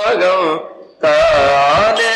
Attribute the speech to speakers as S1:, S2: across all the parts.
S1: பாகம் தானே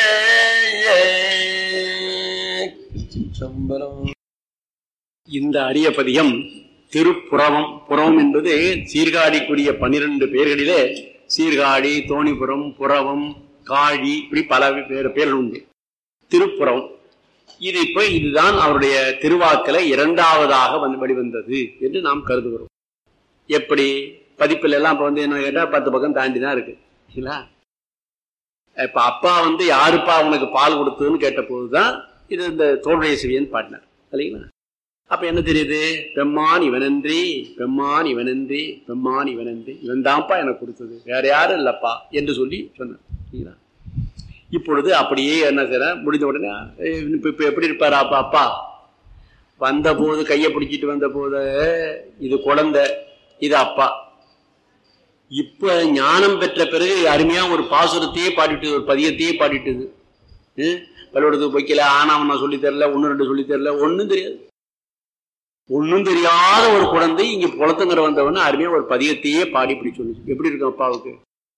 S1: சிற்றம்பலம்
S2: இந்த அரிய பதிகம் திருப்புறவம் புறவம் என்பது சீர்காழிக்குரிய பனிரெண்டு பேர்களிலே சீர்காழி தோணிபுரம் புறவம் காழி இப்படி பல பேர் பேர்கள் உண்டு திருப்புறவம் இது இப்ப இதுதான் அவருடைய திருவாக்கில இரண்டாவதாக வந்து வெளிவந்தது என்று நாம் கருதுகிறோம் எப்படி பதிப்பில் எல்லாம் இப்ப வந்து என்ன கேட்டா பத்து பக்கம் தாண்டி தான் இருக்கு இல்லைங்களா இப்ப அப்பா வந்து யாருப்பா உனக்கு பால் கொடுத்ததுன்னு கேட்ட போதுதான் இது இந்த தோல்விய சிவியன் பாடினார் இல்லைங்களா அப்ப என்ன தெரியுது பெம்மான் இவனன்றி பெம்மான் இவனன்றி பெம்மான் இவனன்றி இவன் தான்ப்பா எனக்கு கொடுத்தது வேற யாரும் இல்லப்பா என்று சொல்லி சொன்னார் சரிங்களா? இப்பொழுது அப்படியே என்ன செய்யற முடிந்த உடனே அஹ் இப்ப இப்ப எப்படி இருப்பாரு அப்பா அப்பா வந்த போது கையை பிடிச்சிட்டு வந்த போது இது குழந்தை இது அப்பா இப்ப ஞானம் பெற்ற பிறகு அருமையா ஒரு பாசுரத்தையே பாடிட்டு ஒரு பதியத்தையே பாடிட்டுது ஹம்? பள்ளிக்கூடத்துக்கு வைக்கல ஆனாவனா சொல்லி தரல ஒன்னு ரெண்டு சொல்லி தரல ஒண்ணும் தெரியாது ஒண்ணும் தெரியாத ஒரு குழந்தை இங்க குளத்துங்கிற வந்தவன அருமையா ஒரு பதியத்தையே பாடி இப்படி சொல்லுச்சு எப்படி இருக்கும் அப்பாவுக்கு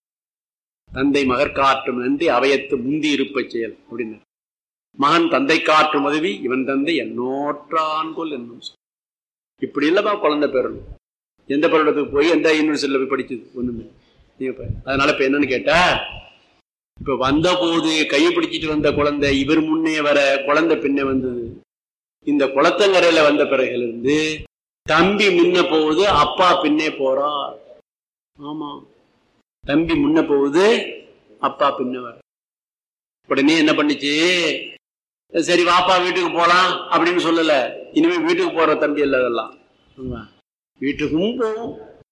S2: தந்தை மகர் காற்றும் நன்றி அவையத்து முந்தி இருப்ப செயல் அப்படின்னு மகன் தந்தை காற்றும் உதவி இவன் தந்தை என்னோற்றான்கொல் என்னும் சொல். இப்படி இல்லப்பா குழந்தை பெறணும் எந்த பள்ளிடத்துக்கு போய் எந்த யூனிவர்சிட்டியில போய் படிச்சது ஒண்ணுமே நீங்க பாரு. அதனால இப்ப என்னன்னு கேட்டா இப்ப வந்த போது கையை பிடிச்சிட்டு வந்த குழந்தை இவர் முன்னே வர குழந்தை பின்னே வந்தது இந்த குளத்தங்கரையில வந்த பிறகிலிருந்து தம்பி முன்ன போகுது அப்பா பின்னே போறார் ஆமா தம்பி முன்ன போகுது அப்பா பின்ன வர உடனே என்ன பண்ணுச்சு சரி வாப்பா வீட்டுக்கு போலாம் அப்படின்னு சொல்லல இனிமே வீட்டுக்கு போற தம்பி இல்ல அதெல்லாம் ஆமா. வீட்டுக்கும் போகும்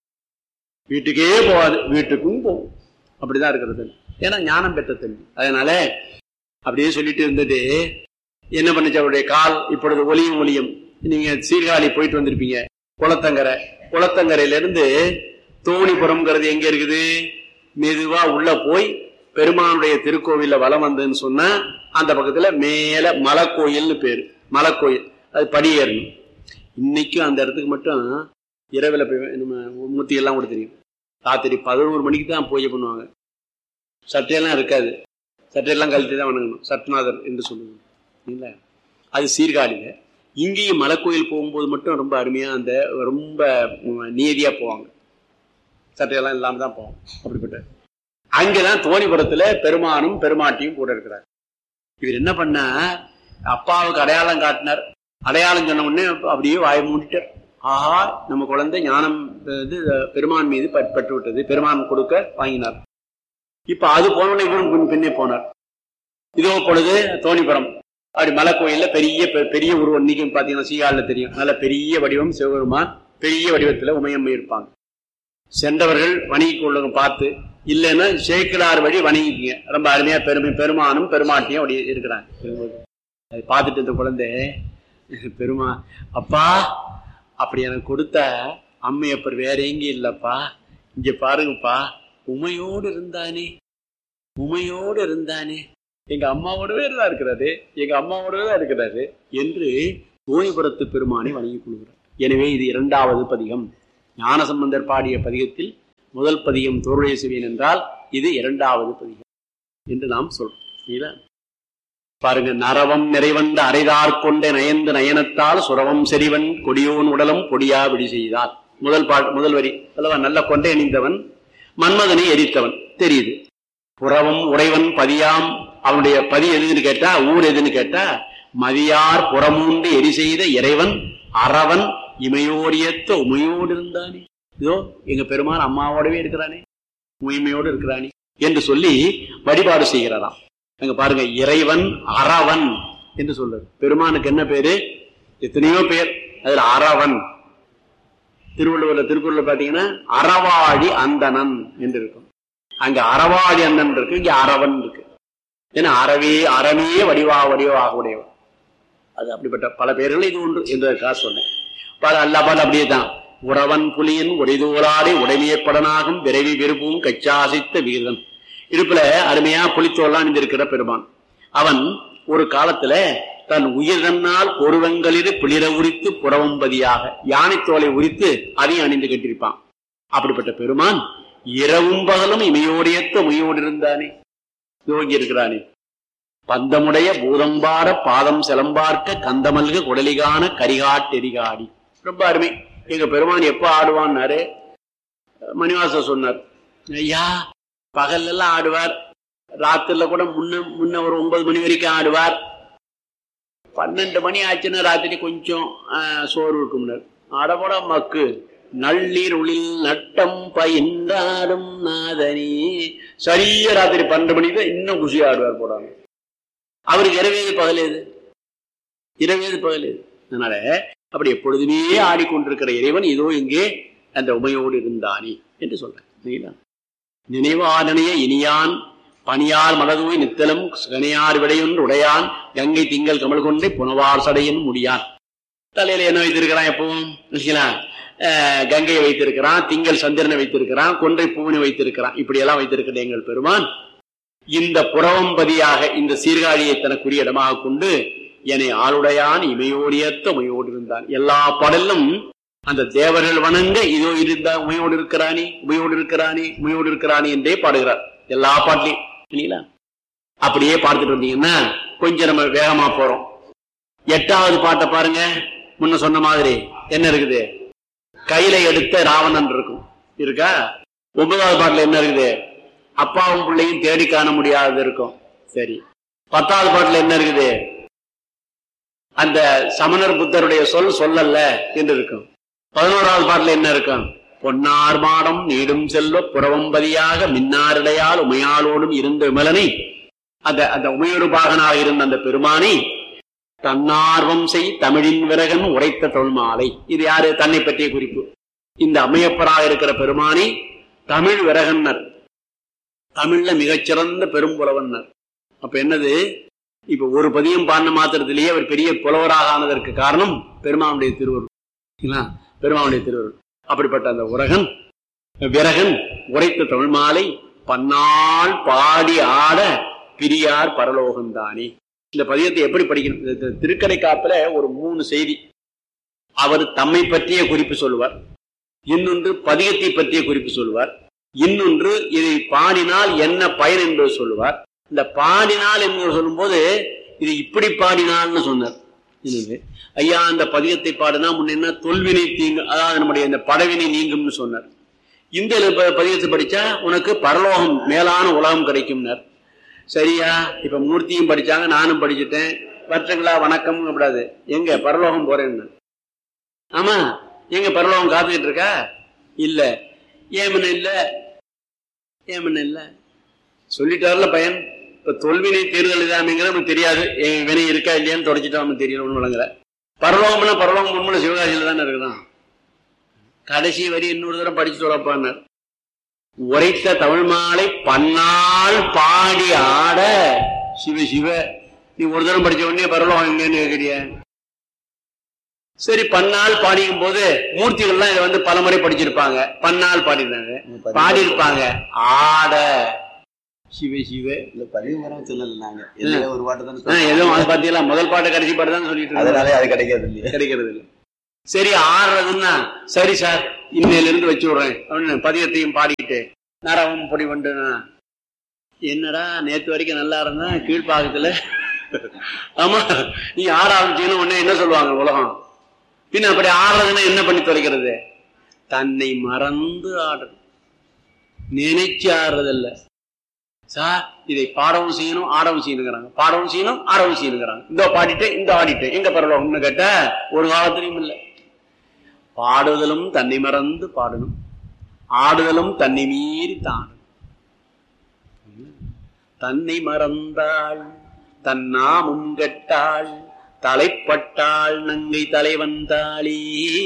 S2: வீட்டுக்கே போகாது வீட்டுக்கும் போகும் அப்படிதான் இருக்கிறது ஏன்னா ஞானம் பெற்ற தம்பி அதனால அப்படியே சொல்லிட்டு இருந்தது என்ன பண்ணுச்சு அவருடைய கால் இப்பொழுது ஒலியும் ஒலியும் நீங்க சீர்காழி போயிட்டு வந்திருப்பீங்க குளத்தங்கரை குளத்தங்கரையில இருந்து தோணிபுரம்ங்கிறது எங்க இருக்குது மெதுவா உள்ள போய் பெருமானுடைய திருக்கோவில்ல வலம் வந்ததுன்னு சொன்னா அந்த பக்கத்துல மேல மலைக்கோயில்னு பேரு மலைக்கோயில் அது படியேறணும் இன்னைக்கும் அந்த இடத்துக்கு மட்டும் இரவுல போய் நம்ம மூர்த்தி எல்லாம் கூட தெரியும் ராத்திரி பதினோரு மணிக்கு தான் பூஜை பண்ணுவாங்க சட்டையெல்லாம் இருக்காது சட்டையெல்லாம் கழட்டி தான் வணங்கணும் சட்நாதர் என்று சொல்லுவாங்க இல்ல அது சீர்காழியில இங்கேயும் மலைக்கோயில் போகும்போது மட்டும் ரொம்ப அருமையா அந்த ரொம்ப உம், நீதியா போவாங்க சட்டையெல்லாம் இல்லாம தான் போவாங்க அப்படிப்பட்ட அங்கதான் தோணிபுரத்துல பெருமானும் பெருமாட்டியும் கூட இருக்கிறார் இவர் என்ன பண்ண அப்பாவுக்கு அடையாளம் காட்டினார் அடையாளம் சொன்ன உடனே அப்படியே வாய மூடிட்டார் ஆஹா நம்ம குழந்தை ஞானம் இது பெருமான் மீது பற்று பற்று விட்டது பெருமான் கொடுக்க வாங்கினார் இப்ப அது போனோடனே இவரும் பின் பின்னே போனார் இதோ பொழுது தோணிபுரம் அப்படி மலை கோயில்ல பெரிய பெ- பெரிய உருவம் இன்னைக்கு பாத்தீங்கன்னா சீகாழில தெரியும் நல்ல பெரிய வடிவம் சிவபெருமான் பெரிய வடிவத்துல உமையம்மை இருப்பாங்க சென்றவர்கள் வணங்கி கொள்ளுங்க பார்த்து இல்லைன்னா சேக்கிலார் வழி வணங்கிக்கங்க ரொம்ப அருமையா பெருமை பெருமானும் பெருமாட்டியும் அப்படி இருக்கிறாங்க அது பார்த்துட்டு இந்த குழந்தை பெருமா அப்பா அப்படி எனக்கு கொடுத்த அம்மையப்பர் வேற எங்கேயும் இல்லப்பா இங்க பாருங்கப்பா உமையோடு இருந்தானே உமையோடு இருந்தானே எங்க அம்மாவோடவே தான் இருக்கிறாரு எங்க அம்மாவோடவே தான் இருக்கிறாரு என்று தோணிபுரத்து பெருமானை வணங்கி கொள்கிறார் எனவே இது இரண்டாவது பதிகம் ஞானசம்பந்தர் பாடிய பதிகத்தில் முதல் பதிகம் தோருடைய சிவியன் என்றால் இது இரண்டாவது பதிகம் என்று நாம் சொல்றோம் சரிங்களா? பாருங்க நரவம் நிறைவந்த அரைதார் கொண்ட நயந்து நயனத்தால் சுரவம் செறிவன் கொடியோன் உடலம் பொடியா விடி செய்தார் முதல் பா முதல் வரி அல்லவா நல்ல கொண்டை அணிந்தவன் மன்மதனை எரித்தவன் தெரியுது புறவம் உறைவன் பதியாம் அவனுடைய பதி எதுன்னு கேட்டா ஊர் எதுன்னு கேட்டா மதியார் புறமூண்டு எரி செய்த இறைவன் அறவன் இமையோடியத்த உமையோடு இருந்தானே இதோ எங்க பெருமான் அம்மாவோடவே இருக்கிறானே உயிமையோடு இருக்கிறானே என்று சொல்லி வழிபாடு செய்கிறாராம் அங்க பாருங்க இறைவன் அறவன் என்று சொல்றாரு பெருமானுக்கு என்ன பேரு எத்தனையோ பேர் அதுல அறவன் திருவள்ளுவர்ல திருக்குறள்ல பாத்தீங்கன்னா அறவாழி அந்தணன் என்று இருக்கும் அங்க அறவாழி அந்தன் இருக்கு இங்க அறவன் இருக்கு ஏன்னா அறவே அறமே வடிவா வடிவாக உடையவன் அது அப்படிப்பட்ட பல பேர்கள் இது ஒன்று என்பதற்காக சொன்னேன் பல அல்ல பல அப்படியே தான் உறவன் புலியின் உடைதோராடி உடைமையப்படனாகும் விரைவி விரும்பும் கச்சாசித்த வீரன் இடுப்புல அருமையா புலித்தோல்லாம் அணிந்திருக்கிற பெருமான் அவன் ஒரு காலத்துல தன் உயிரினால் ஒருவங்களில் பிளிர உரித்து புறவம்பதியாக யானை தோலை உரித்து அதையும் அணிந்து கட்டியிருப்பான் அப்படிப்பட்ட பெருமான் இரவும் பகலும் இமையோடையத்த உமையோடு இருந்தானே யோகி இருக்கிறானே பந்தமுடைய பூதம்பார பாதம் செலம்பார்க்க கந்தமல்க குடலிகான கரிகாட்டெரிகாடி ரொம்ப அருமை எங்க பெருமான் எப்ப ஆடுவான்னாரு மணிவாச சொன்னார் ஐயா பகல்ல எல்லாம் ஆடுவார் ராத்திரில கூட முன்ன முன்ன ஒரு ஒன்பது மணி வரைக்கும் ஆடுவார் பன்னெண்டு மணி ஆச்சுன்னா ராத்திரி கொஞ்சம் ஆஹ், சோறு இருக்கும்னார் ஆடபோட மக்கு நள்ளீர் உளில் நட்டம் பயின்றாடும் நாதனி சரியா ராத்திரி பன்னெண்டு மணிக்கு தான் இன்னும் குஷி ஆடுவார் போடாங்க அவருக்கு இரவேது பகலேது இரவேது பகலேது அதனால அப்படி எப்பொழுதுமே ஆடிக்கொண்டிருக்கிற இறைவன் இதோ இங்கே அந்த உமையோடு இருந்தானே என்று சொல்றேன் சரிங்களா? நினைவாதனைய இனியான் பணியார் மனதூய் நித்தலும் கனியார் விடையொன்று உடையான் கங்கை திங்கள் கமல் கொண்டே புனவார் சடையன் முடியான் தலையில என்ன வைத்திருக்கிறான் எப்பவும் இல்லைங்களா? அஹ், கங்கையை வைத்திருக்கிறான் திங்கள் சந்திரனை வைத்திருக்கிறான் கொன்றை பூவனை வைத்திருக்கிறான் இப்படி எல்லாம் வைத்திருக்கிற எங்கள் பெருமான் இந்த புறவம்பதியாக இந்த சீர்காழியை தனக்குரிய இடமாக கொண்டு என்னை ஆளுடையான் இமையோடியத்த உமையோடு இருந்தான் எல்லா பாடலும் அந்த தேவர்கள் வணங்க இதோ இருந்தா உமையோடு இருக்கிறானே உமையோடு இருக்கிறானே உமையோடு இருக்கிறானே என்றே பாடுகிறார் எல்லா பாட்டிலையும் இல்லைங்களா அப்படியே பார்த்துட்டு இருந்தீங்கன்னா கொஞ்சம் நம்ம வேகமா போறோம் எட்டாவது பாட்டை பாருங்க முன்ன சொன்ன மாதிரி என்ன இருக்குது கையில எடுத்த ராவணன் இருக்கும் இருக்கா ஒன்பதாவது பாட்டுல என்ன இருக்குது அப்பாவும் பிள்ளையும் தேடி காண முடியாதது இருக்கும் சரி பத்தாவது பாட்டுல என்ன இருக்குது அந்த சமணர் புத்தருடைய சொல் சொல்லல்ல என்று இருக்கும் பதினோராவது பாட்டுல என்ன இருக்கும் பொன்னார் மாடம் நீடும் செல்வ புறவம்பதியாக மின்னாரிடையால் உமையாளோடும் இருந்த விமலனை அந்த அந்த உமையொரு பாகனாக இருந்த அந்த பெருமானை தன்னார்வம் செய் தமிழின் விரகன் உரைத்த தொல்மாலை இது யாரு தன்னை பற்றிய குறிப்பு இந்த அம்மையப்பராக இருக்கிற பெருமானை தமிழ் விரகன்னர் தமிழ்ல மிகச்சிறந்த பெரும்புலவன்னர் அப்ப என்னது இப்ப ஒரு பதியம் பாடின மாத்திரத்திலேயே அவர் பெரிய புலவராக ஆனதற்கு காரணம் பெருமானுடைய திருவருள் சரிங்களா? பெருமானுடைய திருவருள் அப்படிப்பட்ட அந்த உரகன் விரகன் உரைத்த தமிழ் மாலை பன்னாள் பாடி ஆட பிரியார் பரலோகம்தானே இந்த பதியத்தை எப்படி படிக்கணும் இந்த- இந்த திருக்கடை காப்புல ஒரு மூணு செய்தி அவர் தம்மை பற்றிய குறிப்பு சொல்லுவார் இன்னொன்று பதியத்தை பற்றிய குறிப்பு சொல்லுவார் இன்னொன்று இதை பாடினால் என்ன பயன் என்பது சொல்லுவார் இந்த பாடினால் என்று சொல்லும்போது இது இப்படி பாடினால்னு சொன்னார் என்னது ஐயா அந்த பதியத்தை பாடினா முன்ன என்ன தொல்வினை தீங்கு அதாவது நம்முடைய இந்த படவினை நீங்கும்னு சொன்னார் இந்த ப- பதியத்தை படிச்சா உனக்கு பரலோகம் மேலான உலகம் கிடைக்கும்னார் சரியா இப்ப மூர்த்தியும் படிச்சாங்க நானும் படிச்சுட்டேன் வருஷங்களா வணக்கம் கூடாது எங்க பரலோகம் போறேன்னு ஆமா எங்க பரலோகம் காத்துக்கிட்டு இருக்கா இல்ல ஏமன இல்ல ஏமன இல்ல சொல்லிட்டாருல பையன் இப்ப தொல்வினை தேர்தல் இதாமிங்கிற நமக்கு தெரியாது என் வினை இருக்கா இல்லையான்னு தொடச்சிட்டா நமக்கு தெரியல ஒண்ணு விளங்கல பரலோகம்னா பரலோகம் உண்மையில சிவகாசியில தானே இருக்குதான் கடைசி வரி இன்னொரு தடவை படிச்சு சொல்லப்பான்னார் உரைத்த தமிழ் மாலை பன்னாள் பாடி ஆட சிவ சிவ நீ ஒரு தடவை படிச்ச உடனே பரலோகம் எங்கன்னு கேட்கிறிய சரி பன்னாள் பாடியும் போது மூர்த்திகள்லாம் இதை வந்து பலமுறை படிச்சிருப்பாங்க பன்னாள் பாடிருந்தாங்க பாடியிருப்பாங்க ஆட சிவ சிவ
S3: இல்ல பதிவு மரம் சொல்லல நாங்க எல்லாம் ஒரு பாட்டு
S2: ஆ,
S3: தானே
S2: ஏதோ அது பாத்தீங்களா முதல் பாட்டு கடைசி பாட்டு தான் சொல்லிட்டு இருக்காங்க
S3: அதனாலே அது கிடைக்காது இல்லையா
S2: கிடைக்கிறது இல்லை சரி ஆடுறதுன்னா சரி சார் இன்னையில இருந்து வச்சு விடுறேன் அப்படின்னு பதியத்தையும் பாடிக்கிட்டு நரவம் பொடி வந்துனா என்னடா நேத்து வரைக்கும் நல்லா இருந்தா கீழ்ப்பாக்கத்துல ஆமா நீ ஆட ஆரம்பிச்சீங்கன்னா உடனே என்ன சொல்லுவாங்க உலகம் பின்ன அப்படி ஆடுறதுன்னா என்ன பண்ணி தொலைக்கிறது தன்னை மறந்து ஆடுறது நினைச்சு ஆடுறதில்ல சார் இதை பாடவும் செய்யணும் ஆடவும் செய்யணுங்கிறாங்க பாடவும் செய்யணும் ஆடவும் செய்யணுங்கிறாங்க இந்த பாடிட்டு இந்த ஆடிட்டு எங்க பரவாயில்லன்னு கேட்ட ஒரு காலத்திலையும் இல்லை பாடுதலும் தன்னை மறந்து பாடணும் ஆடுதலும் தன்னை மீறி தானும் தன்னை மறந்தாள் தன் நாமும் கெட்டாள் தலைப்பட்டாள் நங்கை தலைவந்தாளி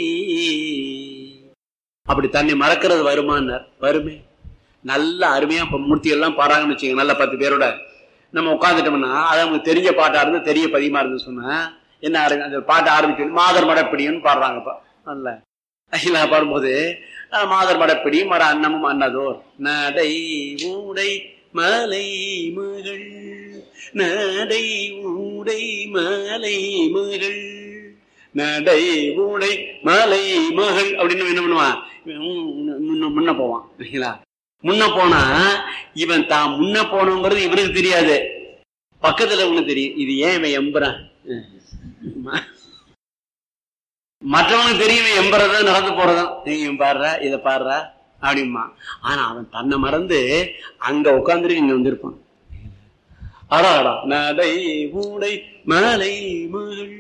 S2: அப்படி தன்னை மறக்கிறது வருமானார் வருமே நல்ல அருமையா இப்ப மூர்த்தி எல்லாம் பாடுறாங்கன்னு வச்சுக்கோங்க நல்ல பத்து பேரோட நம்ம உட்காந்துட்டோம்னா அது நமக்கு தெரிஞ்ச பாட்டா இருந்து தெரிய பதியமா இருந்து சொன்னா என்ன ஆரம்பி அந்த பாட்டை ஆரம்பிச்சு மாதர் மடப்பிடின்னு பாடுறாங்க இப்ப நல்ல ஐயா பாடும்போது அஹ், மாதர் மடப்பிடி மர அன்னமும் அன்னதோர் நடை ஊடை மலை மகள் நடை ஊடை மலை மகள் நடை ஊடை மலை மகள் அப்படின்னு என்ன பண்ணுவான் இவன் முன்ன- முன்ன போவான் சரிங்களா முன்ன போனா இவன் தான் முன்ன போனோங்கிறது இவனுக்கு தெரியாது பக்கத்துல ஒண்ணு தெரியும் இது ஏன் இவன் எம்புறான் ம- மற்றவனுக்கு தெரியும் இவன் எம்புறதும் நடந்து போறதும் இவன் பாடுறா இதை பாடுறா அப்படிமா ஆனா அவன் தன்னை மறந்து அங்க உட்காந்துட்டு இங்க வந்திருப்பான் அடாடா நடை ஊடை மலை மகள்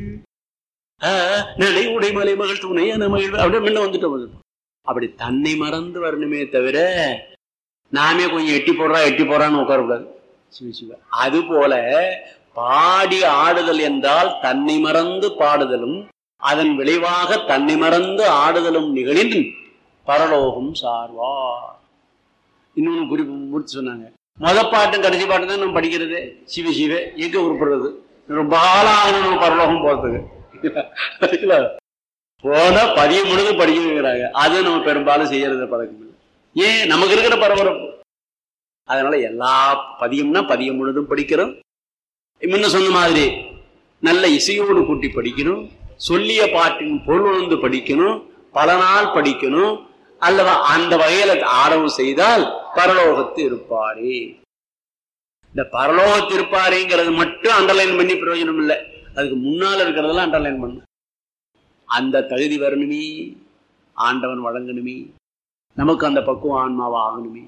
S2: ஆ, நடை உடை மலை மகள் துணையான மகள் அப்படியே முன்ன வந்துட்டு வந்திருப்பான் அப்படி தன்னை மறந்து வரணுமே தவிர நாமே கொஞ்சம் எட்டி போடுறா எட்டி போறான்னு உட்காரக்கூடாது சிவ சிவ அது போல பாடி ஆடுதல் என்றால் தன்னை மறந்து பாடுதலும் அதன் விளைவாக தன்னை மறந்து ஆடுதலும் நிகழின் பரலோகம் சார்வார் இன்னொன்னு குறிப்பு முடிச்சு சொன்னாங்க முத பாட்டும் கடைசி பாட்டும் தான் நம்ம படிக்கிறது சிவ சிவ எங்க உருப்படுறது ரொம்ப ஆளாகணும் நம்ம பரலோகம் போறதுக்கு போன பதியம் முழுது படிக்கிறாங்க அது நம்ம பெரும்பாலும் செய்யறது பழக்கம் இல்லை ஏன் நமக்கு இருக்கிற பரபரப்பு அதனால எல்லா பதியம்னா பதியம் முழுதும் படிக்கிறோம் முன்ன சொன்ன மாதிரி நல்ல இசையோடு கூட்டி படிக்கணும் சொல்லிய பாட்டின் பொருள் உணர்ந்து படிக்கணும் பல நாள் படிக்கணும் அல்லவா அந்த வகையில ஆரம்பம் செய்தால் பரலோகத்து இருப்பாரே இந்த பரலோகத்து இருப்பாரேங்கிறது மட்டும் அண்டர்லைன் பண்ணி பிரயோஜனம் இல்லை அதுக்கு முன்னால இருக்கிறதெல்லாம் அண்டர்லைன் பண்ணும் அந்த தகுதி வரணுமே ஆண்டவன் வழங்கணுமே நமக்கு அந்த பக்குவம் ஆன்மாவா ஆகணுமே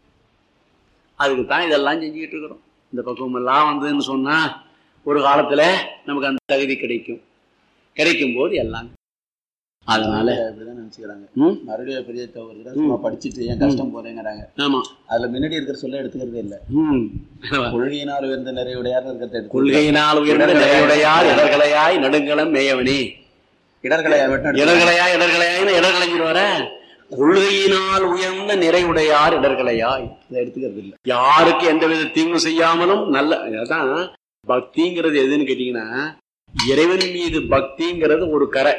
S2: அதுக்கு தான் இதெல்லாம் செஞ்சுக்கிட்டு இருக்கிறோம் இந்த பக்குவம் எல்லாம் வந்ததுன்னு சொன்னா ஒரு காலத்துல நமக்கு அந்த தகுதி கிடைக்கும் கிடைக்கும் போது எல்லாம் அதனால
S3: அப்படிதான் நினைச்சுக்கிறாங்க
S2: ம்,
S3: மறுபடியும் பெரிய தவறு சும்மா படிச்சுட்டு ஏன் கஷ்டம் போறேங்கிறாங்க
S2: ஆமா
S3: அதுல முன்னாடி இருக்கிற சொல்ல எடுத்துக்கிறதே இல்ல
S2: ம்.
S3: கொள்கையினால் உயர்ந்த நிறைவுடையார் இருக்கிறத எடுத்து
S2: கொள்கையினால் உயர்ந்த நிறையுடையார் இடர்களையாய் நடுங்கலம் மேயவனே
S3: இடர்களை மட்டும் எடுத்து-
S2: இடர்களையாய் இடர்களையாய்னு இடர்களைஞ்சிரு வர கொள்கையினால் உயர்ந்த நிறைவுடையார் இடர்களையாய்
S3: இதை எடுத்துக்கிறது இல்ல
S2: யாருக்கு எந்த வித தீங்கு செய்யாமலும் நல்ல அதான் பக்திங்கிறது எதுன்னு கேட்டீங்கன்னா இறைவன் மீது பக்திங்கிறது ஒரு கரை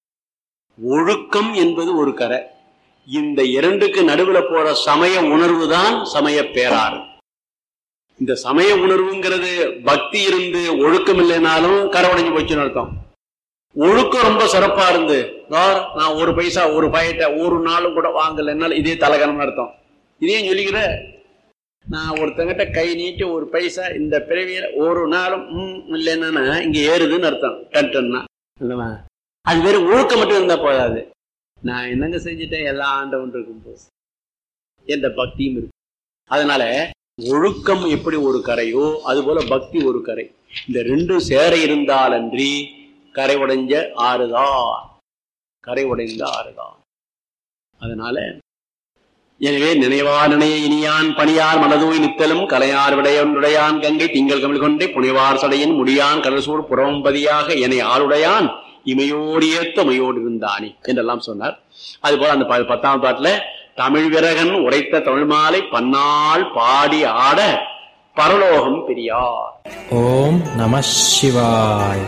S2: ஒழுக்கம் என்பது ஒரு கரை இந்த இரண்டுக்கு நடுவுல போற சமய உணர்வு தான் சமய பேராறு இந்த சமய உணர்வுங்கிறது பக்தி இருந்து ஒழுக்கம் இல்லைனாலும் கரை உடைஞ்சு போச்சுன்னு அர்த்தம் ஒழுக்கம் ரொம்ப சிறப்பா இருந்து "சார், நான் ஒரு பைசா ஒரு பாயத்தை ஒரு நாளும் கூட வாங்கலைன்னால இதே தலகணம் அர்த்தம் இதையும் சொல்லிக்கிற நான் ஒருத்தங்கிட்ட கை நீட்டி ஒரு பைசா இந்த பிறவியில ஒரு நாளும் ம் இல்லைன்னா இங்க ஏறுதுன்னு அர்த்தம் டன் டன்னா இல்லவா? அது வெறும் ஒழுக்கம் மட்டும் இருந்தா போதாது நான் என்னங்க செஞ்சுட்டேன் எல்லா ஆண்டவன் இருக்கும் போது என்ற பக்தியும் இருக்கு அதனால ஒழுக்கம் எப்படி ஒரு கரையோ அது போல பக்தி ஒரு கரை இந்த ரெண்டும் சேர இருந்தாலன்றி கரை உடைஞ்ச ஆறுதான் கரை உடைந்த ஆறுதான் அதனால எனவே நினைவா நினைய இனியான் பணியார் மனதோய் நித்தலும் கலையார் விடையொன்றுடையான் கங்கை திங்கள் கமிழ் கொண்டே புனிவார் சடையன் முடியான் கடல்சூர் புறம்பதியாக என்னை ஆளுடையான் இமையோடு ஏத்த மையோடு இருந்தானே என்றெல்லாம் சொன்னார் அதுபோல அந்த ப- பத்தாம் பாட்டுல தமிழ் விரகன் உரைத்த தமிழ் மாலை பன்னாள் பாடி ஆட பரலோகம் பெரியார்
S4: ஓம் நம சிவாய்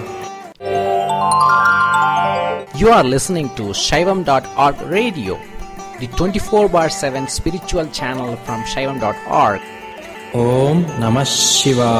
S4: You are listening to Shaivam.org radio, the 24 bar 7 spiritual channel from Shaivam.org. Om Namah Shivaya.